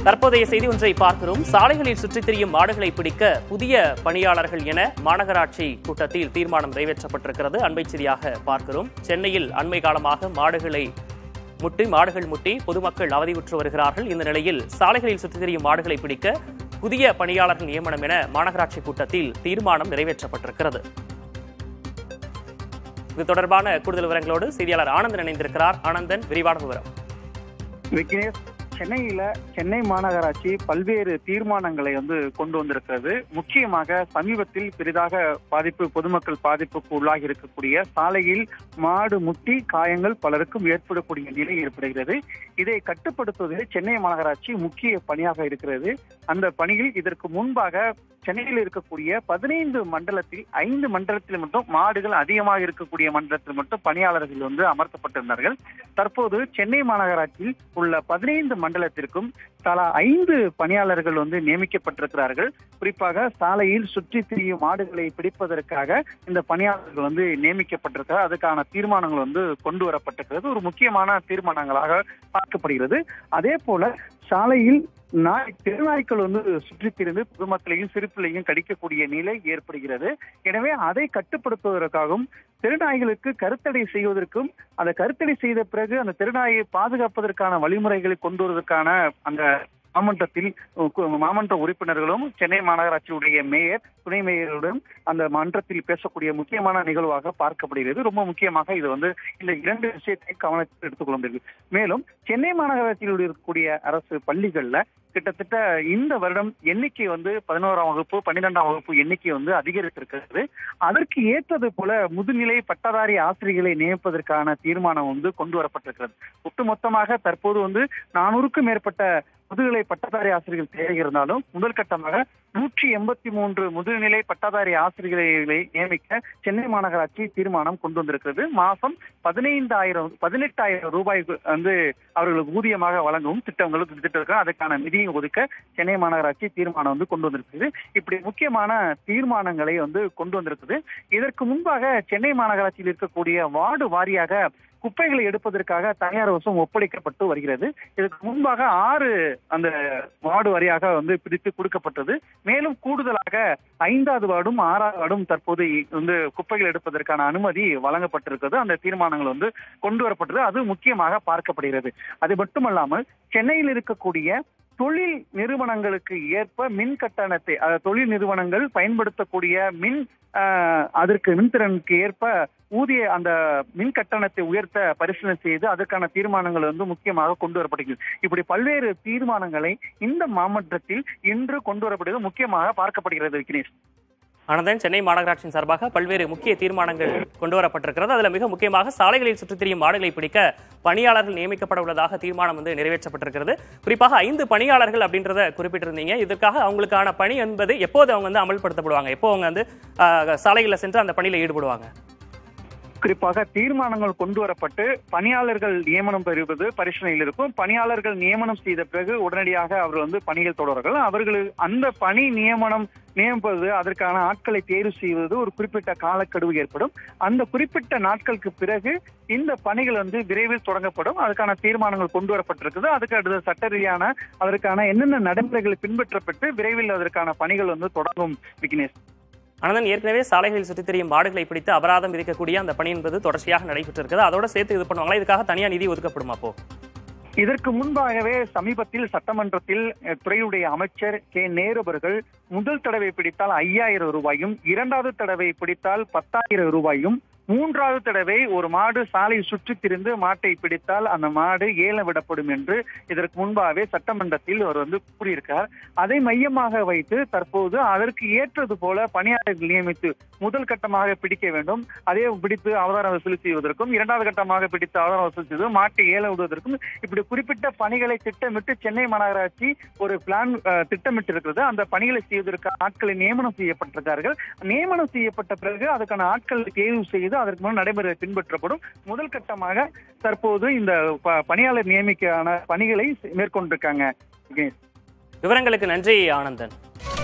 தற்போதைய செய்தி ஒன்றை பார்க்கிறோம் சாலைகளில் சுற்றித் திரியும் மாடுகளை பிடிக்க புதிய பணியாளர்கள் என மாநகராட்சி கூட்டத்தில் தீர்மானம் நிறைவேற்றப்பட்டிருக்கிறது அண்மை செய்தியாக பார்க்கிறோம் சென்னையில் அண்மை காலமாக மாடுகளை முட்டி மாடுகள் முட்டி பொதுமக்கள் அவதியுற்று வருகிறார்கள் இந்த நிலையில் சாலைகளில் சுற்றித் திரியும் மாடுகளை பிடிக்க புதிய பணியாளர்கள் நியமனம் என மாநகராட்சி கூட்டத்தில் தீர்மானம் நிறைவேற்றப்பட்டிருக்கிறது இது தொடர்பான கூடுதல் விவரங்களோடு செய்தியாளர் ஆனந்தன் இணைந்திருக்கிறார் ஆனந்தன் விரிவான விவரம் விக்னேஷ் சென்னையில சென்னை மாநகராட்சி பல்வேறு தீர்மானங்களை வந்து கொண்டு வந்திருக்கிறது முக்கியமாக சமீபத்தில் பெரிதாக பாதிப்பு பொதுமக்கள் பாதிப்புக்கு உள்ளாகி இருக்கக்கூடிய சாலையில் மாடு முட்டி காயங்கள் பலருக்கும் ஏற்படக்கூடிய நிலை ஏற்படுகிறது இதை கட்டுப்படுத்துவதில் சென்னை மாநகராட்சி முக்கிய பணியாக இருக்கிறது அந்த பணியில் இதற்கு முன்பாக சென்னையில் இருக்கக்கூடிய பதினைந்து மண்டலத்தில் ஐந்து மண்டலத்தில் மட்டும் மாடுகள் அதிகமாக இருக்கக்கூடிய மண்டலத்தில் மட்டும் பணியாளர்கள் வந்து அமர்த்தப்பட்டிருந்தார்கள் தற்போது சென்னை மாநகராட்சியில் உள்ள பதினைந்து மண்டலத்திற்கும் தலா ஐந்து பணியாளர்கள் வந்து நியமிக்கப்பட்டிருக்கிறார்கள் குறிப்பாக சாலையில் சுற்றி திரியும் மாடுகளை பிடிப்பதற்காக இந்த பணியாளர்கள் வந்து நியமிக்கப்பட்டிருக்கிறார் அதுக்கான தீர்மானங்கள் வந்து கொண்டு வரப்பட்டிருக்கிறது ஒரு முக்கியமான தீர்மானங்களாக பார்க்கப்படுகிறது அதே போல சாலையில் நாய் தெருநாய்க்கள் வந்து சுற்றித் திரிந்து பொதுமக்களையும் சிறுப்பிள்ளையும் கடிக்கக்கூடிய நிலை ஏற்படுகிறது எனவே அதை கட்டுப்படுத்துவதற்காகவும் தெருநாய்களுக்கு கருத்தடை செய்வதற்கும் அந்த கருத்தடை செய்த பிறகு அந்த தெருநாயை பாதுகாப்பதற்கான வழிமுறைகளை கொண்டு வருவதற்கான அந்த மாமன்றத்தில் கு- மாமன்ற உறுப்பினர்களும் சென்னை மாநகராட்சியுடைய மேயர் துணை மேயருடன் அந்த மன்றத்தில் பேசக்கூடிய முக்கியமான நிகழ்வாக பார்க்கப்படுகிறது ரொம்ப முக்கியமாக இது வந்து இந்த இரண்டு விஷயத்தை கவனத்தில் எடுத்துக்கொள்ள முடியுது மேலும் சென்னை மாநகராட்சியில் இருக்கக்கூடிய அரசு பள்ளிகள்ல கிட்டத்தட்ட இந்த வருடம் எண்ணிக்கை வந்து பதினோராம் வகுப்பு பன்னிரெண்டாம் வகுப்பு எண்ணிக்கை வந்து அதிகரித்திருக்கிறது அதற்கு ஏற்றது போல முதுநிலை பட்டதாரி ஆசிரியர்களை நியமிப்பதற்கான தீர்மானம் வந்து கொண்டு வரப்பட்டிருக்கிறது ஒட்டுமொத்தமாக தற்போது வந்து நானூறுக்கும் மேற்பட்ட முதுநிலை பட்டதாரி ஆசிரியர்கள் தேவை இருந்தாலும் முதல் கட்டமாக நூற்றி எண்பத்தி மூன்று முதுநிலை பட்டதாரி ஆசிரியர்களை நியமிக்க சென்னை மாநகராட்சி தீர்மானம் கொண்டு வந்திருக்கிறது மாசம் பதினைந்தாயிரம் பதினெட்டாயிரம் ரூபாய் வந்து அவர்களுக்கு ஊதியமாக வழங்கவும் திட்டங்களுக்கு திட்டம் அதுக்கான நிதியை ஒதுக்க சென்னை மாநகராட்சி தீர்மானம் வந்து கொண்டு வந்திருக்குது இப்படி முக்கியமான தீர்மானங்களை வந்து கொண்டு வந்திருக்குது இதற்கு முன்பாக சென்னை மாநகராட்சியில் இருக்கக்கூடிய வார்டு வாரியாக குப்பைகளை எடுப்பதற்காக தனியார் வசம் ஒப்படைக்கப்பட்டு வருகிறது இதற்கு முன்பாக ஆறு அந்த வார்டு வாரியாக வந்து பிரித்து கொடுக்கப்பட்டது மேலும் கூடுதலாக ஐந்தாவது வார்டும் ஆறாவது வார்டும் தற்போது வந்து குப்பைகள் எடுப்பதற்கான அனுமதி வழங்கப்பட்டிருக்கிறது அந்த தீர்மானங்கள் வந்து கொண்டு வரப்பட்டது அது முக்கியமாக பார்க்கப்படுகிறது அது மட்டுமல்லாமல் சென்னையில் இருக்கக்கூடிய தொழில் நிறுவனங்களுக்கு ஏற்ப மின் கட்டணத்தை அதாவது தொழில் நிறுவனங்கள் பயன்படுத்தக்கூடிய மின் ஆஹ், அதற்கு மின்திறனுக்கு ஏற்ப ஊதிய அந்த மின் கட்டணத்தை உயர்த்த பரிசீலனை செய்து அதற்கான தீர்மானங்கள் வந்து முக்கியமாக கொண்டு வரப்படுகிறது இப்படி பல்வேறு தீர்மானங்களை இந்த மாமன்றத்தில் இன்று கொண்டு வரப்படுகிறது முக்கியமாக பார்க்கப்படுகிறது விக்னேஷ் ஆனந்தன் சென்னை மாநகராட்சியின் சார்பாக பல்வேறு முக்கிய தீர்மானங்கள் கொண்டு வரப்பட்டிருக்கிறது அதுல மிக முக்கியமாக சாலைகளில் சுற்றித் திரியும் மாடுகளை பிடிக்க பணியாளர்கள் நியமிக்கப்பட உள்ளதாக தீர்மானம் வந்து நிறைவேற்றப்பட்டிருக்கிறது குறிப்பாக ஐந்து பணியாளர்கள் அப்படின்றத குறிப்பிட்டிருந்தீங்க இதற்காக அவங்களுக்கான பணி என்பது எப்போது அவங்க வந்து அமல்படுத்தப்படுவாங்க எப்போ அவங்க வந்து ஆஹ், சாலைகளில் சென்று அந்த பணியில் ஈடுபடுவாங்க குறிப்பாக தீர்மானங்கள் கொண்டு வரப்பட்டு பணியாளர்கள் நியமனம் பெறுவது பரிசீலனையில் இருக்கும் பணியாளர்கள் நியமனம் செய்த பிறகு உடனடியாக அவர் வந்து பணியில் தொடர்கள் அவர்கள் அந்த பணி நியமனம் நியமிப்பது அதற்கான ஆட்களை தேர்வு செய்வது ஒரு குறிப்பிட்ட காலக்கெடுவு ஏற்படும் அந்த குறிப்பிட்ட நாட்களுக்கு பிறகு இந்த பணிகள் வந்து விரைவில் தொடங்கப்படும் அதுக்கான தீர்மானங்கள் கொண்டு வரப்பட்டிருக்குது அதுக்கு அடுத்த சட்ட ரீதியான அதற்கான என்னென்ன நடைமுறைகள் பின்பற்றப்பட்டு விரைவில் அதற்கான பணிகள் வந்து தொடங்கும் விக்னேஷ் ஆனந்தன் ஏற்கனவே சாலைகளில் சுற்றித் திரியும் மாடுகளை பிடித்து அபராதம் விதிக்கக்கூடிய அந்த பணி என்பது தொடர்ச்சியாக நடைபெற்றிருக்கிறது அதோட சேர்த்து இது பண்ணுவாங்களா இதுக்காக தனியா நிதி ஒதுக்கப்படுமா அப்போ இதற்கு முன்பாகவே சமீபத்தில் சட்டமன்றத்தில் அஹ், துறையுடைய அமைச்சர் கே நேரு அவர்கள் முதல் தடவை பிடித்தால் ஐயாயிரம் ரூபாயும் இரண்டாவது தடவை பிடித்தால் பத்தாயிரம் ரூபாயும் மூன்றாவது தடவை ஒரு மாடு சாலை சுற்றித் திரிந்து மாட்டை பிடித்தால் அந்த மாடு ஏலம் விடப்படும் என்று இதற்கு முன்பாகவே சட்டமன்றத்தில் அவர் வந்து கூறியிருக்கார் அதை மையமாக வைத்து தற்போது அதற்கு ஏற்றது போல பணியாளர்கள் நியமித்து முதல் கட்டமாக பிடிக்க வேண்டும் அதே பிடித்து அவதாரம் வசூல் செய்வதற்கும் இரண்டாவது கட்டமாக பிடித்து அவதாரம் வசூல் செய்து மாட்டை ஏலம் விடுவதற்கும் இப்படி குறிப்பிட்ட பணிகளை திட்டமிட்டு சென்னை மாநகராட்சி ஒரு பிளான் அஹ், திட்டமிட்டு இருக்கிறது அந்த பணிகளை செய்வதற்கு ஆட்களை நியமனம் செய்யப்பட்டிருக்கார்கள் நியமனம் செய்யப்பட்ட பிறகு அதுக்கான ஆட்களை தேர்வு செய்து அதற்கு முன் நடைமுறை பின்பற்றப்படும் முதல் கட்டமாக தற்போது இந்த ப- பணியாளர் நியமிக்கான பணிகளை மேற்கொண்டிருக்காங்க விக்னேஷ். விவரங்களுக்கு நன்றி ஆனந்தன்